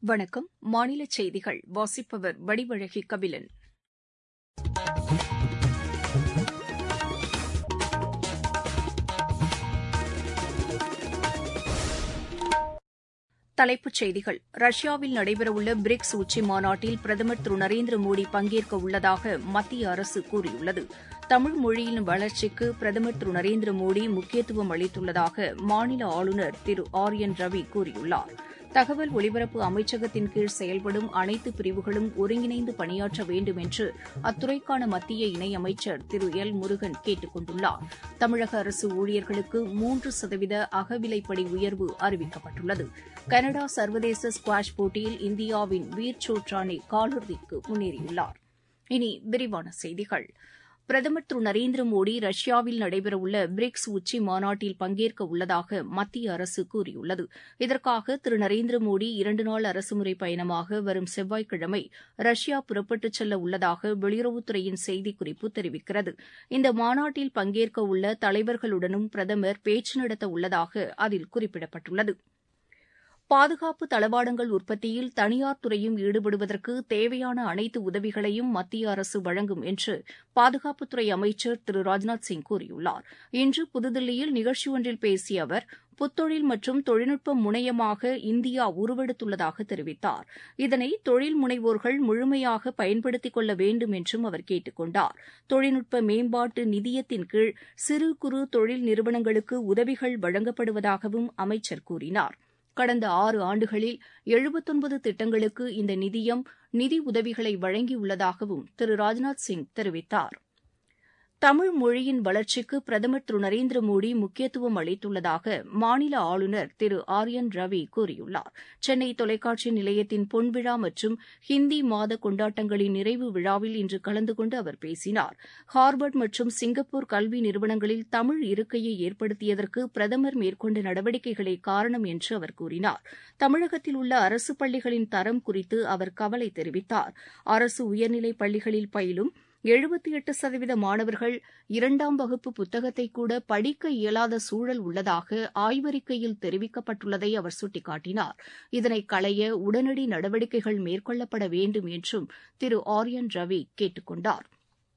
வணக்கம் மாநில செய்திகள் வாசிப்பவர் வடிவழகி கபிலன் தலைப்புச் செய்திகள் ரஷ்யாவில் நடைபெறவுள்ள பிரிக்ஸ் உச்சி மாநாட்டில் பிரதமர் திரு நரேந்திர மோடி பங்கேற்க உள்ளதாக மத்திய அரசு கூறியுள்ளது தமிழ் மொழியின் வளர்ச்சிக்கு பிரதமர் திரு நரேந்திர மோடி முக்கியத்துவம் அளித்துள்ளதாக மாநில ஆளுநர் திரு ஆர் என் ரவி கூறியுள்ளார் தகவல் ஒலிபரப்பு அமைச்சகத்தின் கீழ் செயல்படும் அனைத்து பிரிவுகளும் ஒருங்கிணைந்து பணியாற்ற வேண்டும் என்று அத்துறைக்கான மத்திய இணையமைச்சர் திரு எல் முருகன் கேட்டுக் கொண்டுள்ளார் தமிழக அரசு ஊழியர்களுக்கு மூன்று சதவீத அகவிலைப்படி உயர்வு அறிவிக்கப்பட்டுள்ளது கனடா சர்வதேச ஸ்குவாஷ் போட்டியில் இந்தியாவின் வீர் சோட்ரானி காலிறுதிக்கு முன்னேறியுள்ளார் இனி விரிவான செய்திகள் பிரதமர் திரு நரேந்திர மோடி ரஷ்யாவில் நடைபெறவுள்ள பிரிக்ஸ் உச்சி மாநாட்டில் பங்கேற்க உள்ளதாக மத்திய அரசு கூறியுள்ளது இதற்காக திரு நரேந்திர மோடி இரண்டு நாள் அரசுமுறை பயணமாக வரும் செவ்வாய்க்கிழமை ரஷ்யா புறப்பட்டுச் செல்ல உள்ளதாக வெளியுறவுத்துறையின் செய்திக்குறிப்பு தெரிவிக்கிறது இந்த மாநாட்டில் பங்கேற்க உள்ள தலைவர்களுடனும் பிரதமர் பேச்சு நடத்த உள்ளதாக அதில் குறிப்பிடப்பட்டுள்ளது பாதுகாப்பு தளவாடங்கள் உற்பத்தியில் தனியார் துறையும் ஈடுபடுவதற்கு தேவையான அனைத்து உதவிகளையும் மத்திய அரசு வழங்கும் என்று பாதுகாப்புத்துறை அமைச்சர் திரு ராஜ்நாத் சிங் கூறியுள்ளார் இன்று புதுதில்லியில் நிகழ்ச்சி ஒன்றில் பேசிய அவர் புத்தொழில் மற்றும் தொழில்நுட்ப முனையமாக இந்தியா உருவெடுத்துள்ளதாக தெரிவித்தார் இதனை தொழில் முனைவோர்கள் முழுமையாக பயன்படுத்திக் கொள்ள வேண்டும் என்றும் அவர் கேட்டுக் கொண்டார் தொழில்நுட்ப மேம்பாட்டு நிதியத்தின் கீழ் சிறு குறு தொழில் நிறுவனங்களுக்கு உதவிகள் வழங்கப்படுவதாகவும் அமைச்சர் கூறினார் கடந்த ஆறு ஆண்டுகளில் எழுபத்தொன்பது திட்டங்களுக்கு இந்த நிதியம் நிதி உதவிகளை வழங்கியுள்ளதாகவும் திரு ராஜ்நாத் சிங் தெரிவித்தார் தமிழ் மொழியின் வளர்ச்சிக்கு பிரதமர் திரு நரேந்திர மோடி முக்கியத்துவம் அளித்துள்ளதாக மாநில ஆளுநர் திரு ஆர் என் ரவி கூறியுள்ளார் சென்னை தொலைக்காட்சி நிலையத்தின் பொன்விழா மற்றும் ஹிந்தி மாத கொண்டாட்டங்களின் நிறைவு விழாவில் இன்று கலந்து கொண்டு அவர் பேசினார் ஹார்வர்ட் மற்றும் சிங்கப்பூர் கல்வி நிறுவனங்களில் தமிழ் இருக்கையை ஏற்படுத்தியதற்கு பிரதமர் மேற்கொண்ட நடவடிக்கைகளே காரணம் என்று அவர் கூறினார் தமிழகத்தில் உள்ள அரசு பள்ளிகளின் தரம் குறித்து அவர் கவலை தெரிவித்தார் அரசு உயர்நிலைப் பள்ளிகளில் பயிலும் எழுபத்தி எட்டு சதவீத மாணவர்கள் இரண்டாம் வகுப்பு புத்தகத்தை கூட படிக்க இயலாத சூழல் உள்ளதாக ஆய்வறிக்கையில் தெரிவிக்கப்பட்டுள்ளதை அவர் சுட்டிக்காட்டினார் இதனை களைய உடனடி நடவடிக்கைகள் மேற்கொள்ளப்பட வேண்டும் என்றும் திரு ஆர் என் ரவி கேட்டுக் கொண்டார்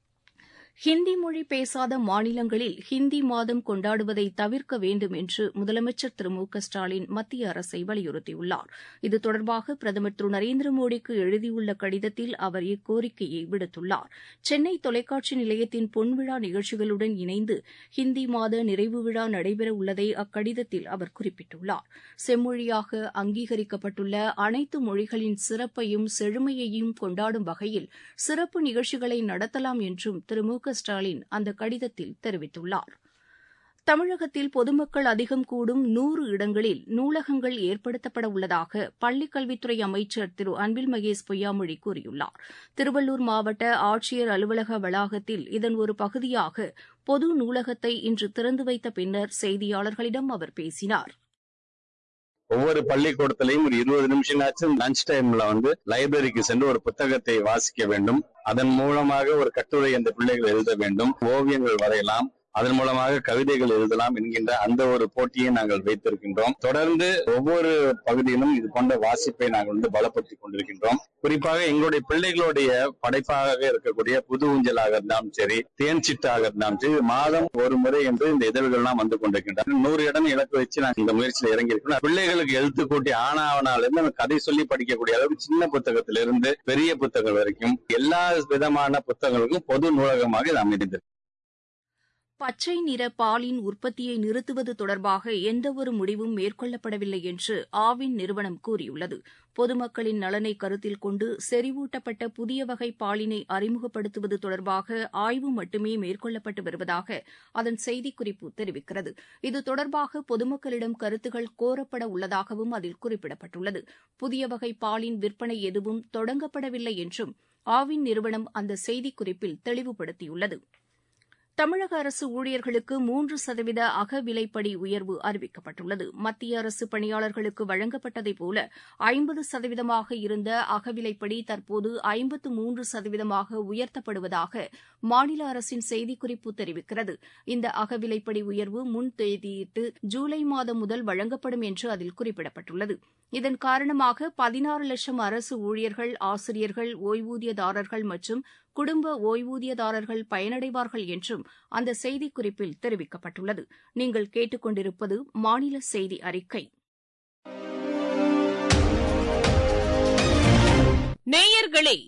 ஹிந்தி மொழி பேசாத மாநிலங்களில் ஹிந்தி மாதம் கொண்டாடுவதை தவிர்க்க வேண்டும் என்று முதலமைச்சர் திரு மு க ஸ்டாலின் மத்திய அரசை வலியுறுத்தியுள்ளார் இது தொடர்பாக பிரதமர் திரு நரேந்திர மோடிக்கு எழுதியுள்ள கடிதத்தில் அவர் இக்கோரிக்கையை விடுத்துள்ளார் சென்னை தொலைக்காட்சி நிலையத்தின் பொன்விழா நிகழ்ச்சிகளுடன் இணைந்து ஹிந்தி மாத நிறைவு விழா நடைபெற உள்ளதை அக்கடிதத்தில் அவர் குறிப்பிட்டுள்ளார் செம்மொழியாக அங்கீகரிக்கப்பட்டுள்ள அனைத்து மொழிகளின் சிறப்பையும் செழுமையையும் கொண்டாடும் வகையில் சிறப்பு நிகழ்ச்சிகளை நடத்தலாம் என்றும் திரு மு க ஸ்டாலின் அந்த கடிதத்தில் தெரிவித்துள்ளார் தமிழகத்தில் பொதுமக்கள் அதிகம் கூடும் நூறு இடங்களில் நூலகங்கள் ஏற்படுத்தப்பட உள்ளதாக பள்ளிக் கல்வித்துறை அமைச்சர் திரு அன்பில் மகேஷ் பொய்யாமொழி கூறியுள்ளார் திருவள்ளூர் மாவட்ட ஆட்சியர் அலுவலக வளாகத்தில் இதன் ஒரு பகுதியாக பொது நூலகத்தை இன்று திறந்து வைத்த பின்னர் செய்தியாளர்களிடம் அவர் பேசினார் ஒவ்வொரு பள்ளிக்கூடத்திலையும் ஒரு இருபது நிமிஷம்னாச்சும் லஞ்ச் டைம்ல வந்து லைப்ரரிக்கு சென்று ஒரு புத்தகத்தை வாசிக்க வேண்டும் அதன் மூலமாக ஒரு கட்டுரை அந்த பிள்ளைகள் எழுத வேண்டும் ஓவியங்கள் வரையலாம் அதன் மூலமாக கவிதைகள் எழுதலாம் என்கின்ற அந்த ஒரு போட்டியை நாங்கள் வைத்திருக்கின்றோம் தொடர்ந்து ஒவ்வொரு பகுதியிலும் இது போன்ற வாசிப்பை நாங்கள் வந்து பலப்படுத்திக் கொண்டிருக்கின்றோம் குறிப்பாக எங்களுடைய பிள்ளைகளுடைய படைப்பாக இருக்கக்கூடிய புது ஊஞ்சலாக இருந்தாலும் சரி தேன் சிட்டாக இருந்தாலும் சரி மாதம் ஒரு முறை என்று இந்த இதழ்கள்லாம் வந்து கொண்டிருக்கின்றன நூறு இடம் இலக்கு வச்சு நாங்கள் இந்த முயற்சியில் இறங்கியிருக்கோம் பிள்ளைகளுக்கு எழுத்து கூட்டி ஆனாவனால இருந்து கதை சொல்லி படிக்கக்கூடிய அளவுக்கு சின்ன புத்தகத்திலிருந்து பெரிய புத்தகம் வரைக்கும் எல்லா விதமான புத்தகங்களுக்கும் பொது நூலகமாக இது அமைந்திருக்கு பச்சை நிற பாலின் உற்பத்தியை நிறுத்துவது தொடர்பாக எந்தவொரு முடிவும் மேற்கொள்ளப்படவில்லை என்று ஆவின் நிறுவனம் கூறியுள்ளது பொதுமக்களின் நலனை கருத்தில் கொண்டு செறிவூட்டப்பட்ட புதிய வகை பாலினை அறிமுகப்படுத்துவது தொடர்பாக ஆய்வு மட்டுமே மேற்கொள்ளப்பட்டு வருவதாக அதன் செய்திக்குறிப்பு தெரிவிக்கிறது இது தொடர்பாக பொதுமக்களிடம் கருத்துகள் கோரப்பட உள்ளதாகவும் அதில் குறிப்பிடப்பட்டுள்ளது புதிய வகை பாலின் விற்பனை எதுவும் தொடங்கப்படவில்லை என்றும் ஆவின் நிறுவனம் அந்த செய்திக்குறிப்பில் தெளிவுபடுத்தியுள்ளது தமிழக அரசு ஊழியர்களுக்கு மூன்று சதவீத அகவிலைப்படி உயர்வு அறிவிக்கப்பட்டுள்ளது மத்திய அரசு பணியாளர்களுக்கு வழங்கப்பட்டதைப் போல ஐம்பது சதவீதமாக இருந்த அகவிலைப்படி தற்போது ஐம்பத்து மூன்று சதவீதமாக உயர்த்தப்படுவதாக மாநில அரசின் செய்திக்குறிப்பு தெரிவிக்கிறது இந்த அகவிலைப்படி உயர்வு முன் தேதியிட்டு ஜூலை மாதம் முதல் வழங்கப்படும் என்று அதில் குறிப்பிடப்பட்டுள்ளது இதன் காரணமாக பதினாறு லட்சம் அரசு ஊழியர்கள் ஆசிரியர்கள் ஓய்வூதியதாரர்கள் மற்றும் குடும்ப ஓய்வூதியதாரர்கள் பயனடைவார்கள் என்றும் அந்த செய்திக்குறிப்பில் தெரிவிக்கப்பட்டுள்ளது நீங்கள் கேட்டுக்கொண்டிருப்பது மாநில செய்தி அறிக்கை நேயர்களே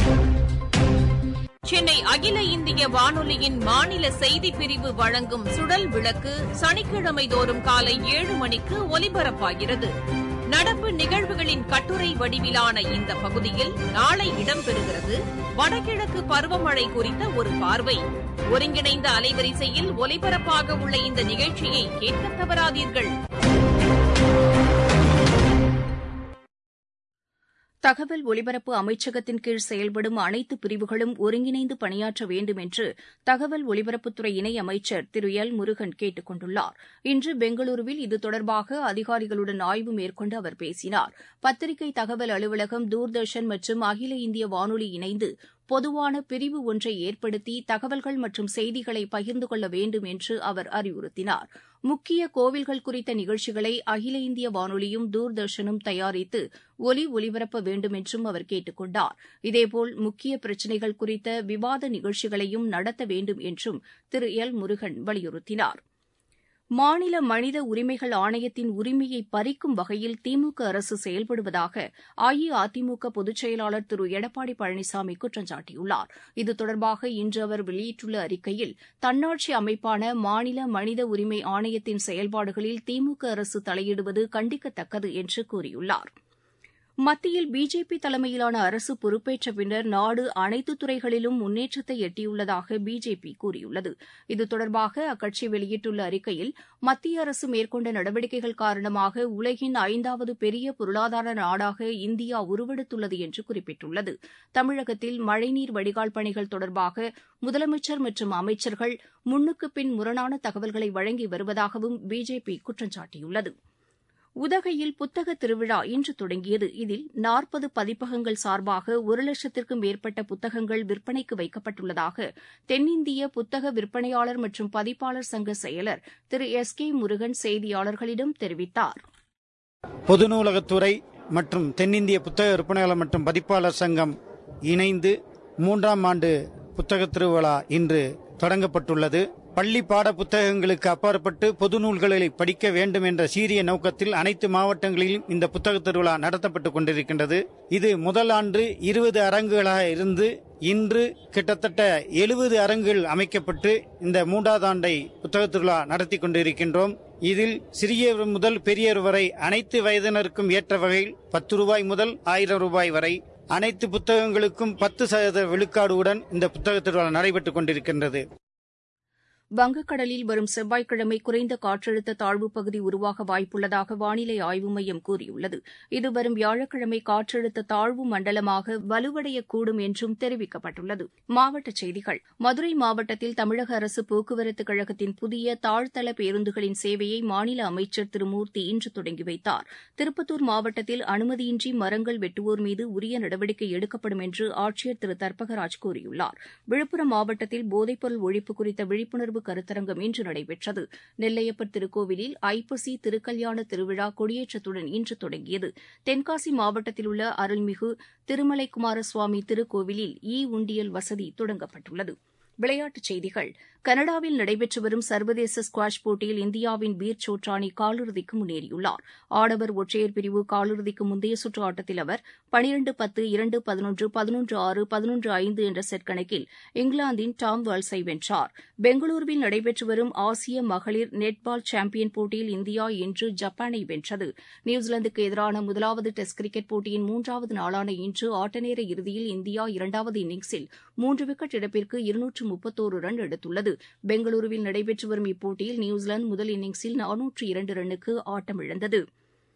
சென்னை அகில இந்திய வானொலியின் மாநில செய்திப் பிரிவு வழங்கும் சுடல் விளக்கு சனிக்கிழமை தோறும் காலை ஏழு மணிக்கு ஒலிபரப்பாகிறது நடப்பு நிகழ்வுகளின் கட்டுரை வடிவிலான இந்த பகுதியில் நாளை இடம்பெறுகிறது வடகிழக்கு பருவமழை குறித்த ஒரு பார்வை ஒருங்கிணைந்த அலைவரிசையில் ஒலிபரப்பாக உள்ள இந்த நிகழ்ச்சியை கேட்க தவறாதீர்கள் தகவல் ஒலிபரப்பு அமைச்சகத்தின் கீழ் செயல்படும் அனைத்து பிரிவுகளும் ஒருங்கிணைந்து பணியாற்ற வேண்டும் என்று தகவல் ஒலிபரப்புத்துறை இணையமைச்சர் திரு எல் முருகன் கேட்டுக் கொண்டுள்ளார் இன்று பெங்களூருவில் இது தொடர்பாக அதிகாரிகளுடன் ஆய்வு மேற்கொண்டு அவர் பேசினார் பத்திரிகை தகவல் அலுவலகம் தூர்தர்ஷன் மற்றும் அகில இந்திய வானொலி இணைந்து பொதுவான பிரிவு ஒன்றை ஏற்படுத்தி தகவல்கள் மற்றும் செய்திகளை பகிர்ந்து கொள்ள வேண்டும் என்று அவர் அறிவுறுத்தினார் முக்கிய கோவில்கள் குறித்த நிகழ்ச்சிகளை அகில இந்திய வானொலியும் தூர்தர்ஷனும் தயாரித்து ஒலி ஒலிபரப்ப வேண்டும் என்றும் அவர் கேட்டுக் கொண்டார் இதேபோல் முக்கிய பிரச்சினைகள் குறித்த விவாத நிகழ்ச்சிகளையும் நடத்த வேண்டும் என்றும் திரு எல் முருகன் வலியுறுத்தினார் மாநில மனித உரிமைகள் ஆணையத்தின் உரிமையை பறிக்கும் வகையில் திமுக அரசு செயல்படுவதாக அஇஅதிமுக பொதுச் செயலாளர் திரு எடப்பாடி பழனிசாமி குற்றம் சாட்டியுள்ளார் இது தொடர்பாக இன்று அவர் வெளியிட்டுள்ள அறிக்கையில் தன்னாட்சி அமைப்பான மாநில மனித உரிமை ஆணையத்தின் செயல்பாடுகளில் திமுக அரசு தலையிடுவது கண்டிக்கத்தக்கது என்று கூறியுள்ளார் மத்தியில் பிஜேபி தலைமையிலான அரசு பொறுப்பேற்ற பின்னர் நாடு அனைத்து துறைகளிலும் முன்னேற்றத்தை எட்டியுள்ளதாக பிஜேபி கூறியுள்ளது இது தொடர்பாக அக்கட்சி வெளியிட்டுள்ள அறிக்கையில் மத்திய அரசு மேற்கொண்ட நடவடிக்கைகள் காரணமாக உலகின் ஐந்தாவது பெரிய பொருளாதார நாடாக இந்தியா உருவெடுத்துள்ளது என்று குறிப்பிட்டுள்ளது தமிழகத்தில் மழைநீர் வடிகால் பணிகள் தொடர்பாக முதலமைச்சர் மற்றும் அமைச்சர்கள் முன்னுக்கு பின் முரணான தகவல்களை வழங்கி வருவதாகவும் பிஜேபி குற்றம் சாட்டியுள்ளது உதகையில் புத்தக திருவிழா இன்று தொடங்கியது இதில் நாற்பது பதிப்பகங்கள் சார்பாக ஒரு லட்சத்திற்கும் மேற்பட்ட புத்தகங்கள் விற்பனைக்கு வைக்கப்பட்டுள்ளதாக தென்னிந்திய புத்தக விற்பனையாளர் மற்றும் பதிப்பாளர் சங்க செயலர் திரு எஸ் கே முருகன் செய்தியாளர்களிடம் தெரிவித்தார் பொது நூலகத்துறை மற்றும் தென்னிந்திய புத்தக விற்பனையாளர் மற்றும் பதிப்பாளர் சங்கம் இணைந்து மூன்றாம் ஆண்டு புத்தக திருவிழா இன்று தொடங்கப்பட்டுள்ளது பள்ளி பாட புத்தகங்களுக்கு அப்பாற்பட்டு பொது நூல்களை படிக்க வேண்டும் என்ற சீரிய நோக்கத்தில் அனைத்து மாவட்டங்களிலும் இந்த புத்தக திருவிழா நடத்தப்பட்டுக் கொண்டிருக்கின்றது இது முதல் ஆண்டு இருபது அரங்குகளாக இருந்து இன்று கிட்டத்தட்ட எழுபது அரங்குகள் அமைக்கப்பட்டு இந்த மூன்றாவது ஆண்டை புத்தக திருவிழா நடத்தி கொண்டிருக்கின்றோம் இதில் சிறியவர் முதல் பெரியவர் வரை அனைத்து வயதினருக்கும் ஏற்ற வகையில் பத்து ரூபாய் முதல் ஆயிரம் ரூபாய் வரை அனைத்து புத்தகங்களுக்கும் பத்து சதவீத விழுக்காடுடன் இந்த புத்தக திருவிழா நடைபெற்றுக் கொண்டிருக்கின்றது வங்கக்கடலில் வரும் செவ்வாய்க்கிழமை குறைந்த காற்றழுத்த தாழ்வுப் பகுதி உருவாக வாய்ப்புள்ளதாக வானிலை ஆய்வு மையம் கூறியுள்ளது இது வரும் வியாழக்கிழமை காற்றழுத்த தாழ்வு மண்டலமாக வலுவடையக்கூடும் என்றும் தெரிவிக்கப்பட்டுள்ளது மாவட்டச் செய்திகள் மதுரை மாவட்டத்தில் தமிழக அரசு போக்குவரத்துக் கழகத்தின் புதிய தாழ்த்தள பேருந்துகளின் சேவையை மாநில அமைச்சர் திரு மூர்த்தி இன்று தொடங்கி வைத்தார் திருப்பத்தூர் மாவட்டத்தில் அனுமதியின்றி மரங்கள் வெட்டுவோர் மீது உரிய நடவடிக்கை எடுக்கப்படும் என்று ஆட்சியர் திரு தர்பகராஜ் கூறியுள்ளார் விழுப்புரம் மாவட்டத்தில் போதைப்பொருள் ஒழிப்பு குறித்த விழிப்புணர்வு கருத்தரங்கம் இன்று நடைபெற்றது நெல்லையப்பர் திருக்கோவிலில் ஐப்பசி திருக்கல்யாண திருவிழா கொடியேற்றத்துடன் இன்று தொடங்கியது தென்காசி மாவட்டத்தில் உள்ள அருள்மிகு திருமலை குமாரசுவாமி திருக்கோவிலில் ஈ உண்டியல் வசதி தொடங்கப்பட்டுள்ளது விளையாட்டுச் செய்திகள் கனடாவில் நடைபெற்று வரும் சர்வதேச ஸ்குவாஷ் போட்டியில் இந்தியாவின் வீர் சோட்ரானி காலிறுதிக்கு முன்னேறியுள்ளார் ஆடவர் ஒற்றையர் பிரிவு காலிறுதிக்கு முந்தைய சுற்று ஆட்டத்தில் அவர் பனிரண்டு பத்து இரண்டு பதினொன்று பதினொன்று ஆறு பதினொன்று ஐந்து என்ற செட் கணக்கில் இங்கிலாந்தின் டாம் வால்ஸை வென்றார் பெங்களூருவில் நடைபெற்று வரும் ஆசிய மகளிர் நெட்பால் சாம்பியன் போட்டியில் இந்தியா இன்று ஜப்பானை வென்றது நியூசிலாந்துக்கு எதிரான முதலாவது டெஸ்ட் கிரிக்கெட் போட்டியின் மூன்றாவது நாளான இன்று ஆட்டநேர இறுதியில் இந்தியா இரண்டாவது இன்னிங்ஸில் மூன்று விக்கெட் இழப்பிற்கு இருநூற்று முப்பத்தோரு ரன் எடுத்துள்ளது பெங்களூருவில் நடைபெற்று வரும் இப்போட்டியில் நியூசிலாந்து முதல் இன்னிங்ஸில் நானூற்று இரண்டு ரன்னுக்கு ஆட்டமிழந்தது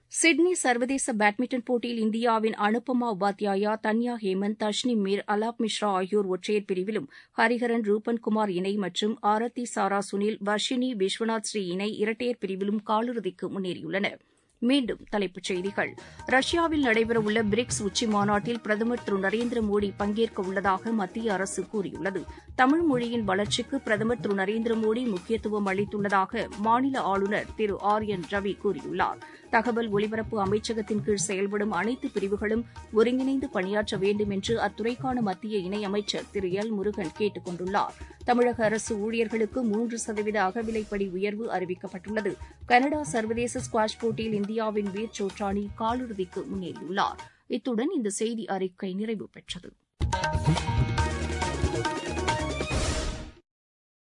சிட்னி சர்வதேச பேட்மிண்டன் போட்டியில் இந்தியாவின் அனுப்பமா உபாத்யாயா தன்யா ஹேமந்த் தஷ்னிம் மீர் அலாப் மிஸ்ரா ஆகியோர் ஒற்றையர் பிரிவிலும் ஹரிஹரன் ரூபன் குமார் இணை மற்றும் ஆரத்தி சாரா சுனில் வர்ஷினி விஸ்வநாத் ஸ்ரீ இணை இரட்டையர் பிரிவிலும் காலிறுதிக்கு முன்னேறியுள்ளனா் மீண்டும் தலைப்புச் செய்திகள் ரஷ்யாவில் நடைபெறவுள்ள பிரிக்ஸ் உச்சி மாநாட்டில் பிரதமர் திரு நரேந்திர மோடி பங்கேற்க உள்ளதாக மத்திய அரசு கூறியுள்ளது தமிழ் மொழியின் வளர்ச்சிக்கு பிரதமர் திரு நரேந்திர மோடி முக்கியத்துவம் அளித்துள்ளதாக மாநில ஆளுநர் திரு ஆர் என் ரவி கூறியுள்ளார் தகவல் ஒலிபரப்பு அமைச்சகத்தின் கீழ் செயல்படும் அனைத்து பிரிவுகளும் ஒருங்கிணைந்து பணியாற்ற வேண்டும் என்று அத்துறைக்கான மத்திய இணையமைச்சர் திரு எல் முருகன் கேட்டுக் கொண்டுள்ளார் தமிழக அரசு ஊழியர்களுக்கு மூன்று சதவீத அகவிலைப்படி உயர்வு அறிவிக்கப்பட்டுள்ளது கனடா சர்வதேச ஸ்குவாஷ் போட்டியில் இந்தியாவின் வீர் சோட்ரானி காலிறுதிக்கு முன்னேறியுள்ளார் இத்துடன் இந்த செய்தி அறிக்கை நிறைவு பெற்றது